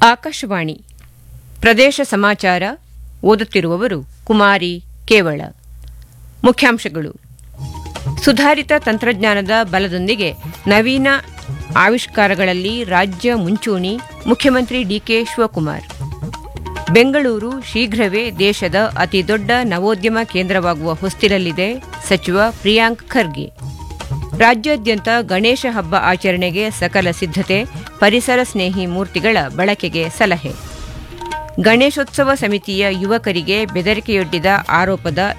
ಆಕಾಶವಾಣಿ ಪ್ರದೇಶ ಸಮಾಚಾರ ಓದುತ್ತಿರುವವರು ಕುಮಾರಿ ಕೇವಳ ಮುಖ್ಯಾಂಶಗಳು ಸುಧಾರಿತ ತಂತ್ರಜ್ಞಾನದ ಬಲದೊಂದಿಗೆ ನವೀನ ಆವಿಷ್ಕಾರಗಳಲ್ಲಿ ರಾಜ್ಯ ಮುಂಚೂಣಿ ಮುಖ್ಯಮಂತ್ರಿ ಡಿಕೆ ಶಿವಕುಮಾರ್ ಬೆಂಗಳೂರು ಶೀಘ್ರವೇ ದೇಶದ ಅತಿದೊಡ್ಡ ನವೋದ್ಯಮ ಕೇಂದ್ರವಾಗುವ ಹೊಸ್ತಿಲಲ್ಲಿದೆ ಸಚಿವ ಪ್ರಿಯಾಂಕ್ ಖರ್ಗೆ ರಾಜ್ಯಾದ್ಯಂತ ಗಣೇಶ ಹಬ್ಬ ಆಚರಣೆಗೆ ಸಕಲ ಸಿದ್ಧತೆ ಪರಿಸರ ಸ್ನೇಹಿ ಮೂರ್ತಿಗಳ ಬಳಕೆಗೆ ಸಲಹೆ ಗಣೇಶೋತ್ಸವ ಸಮಿತಿಯ ಯುವಕರಿಗೆ ಬೆದರಿಕೆಯೊಡ್ಡಿದ ಆರೋಪದ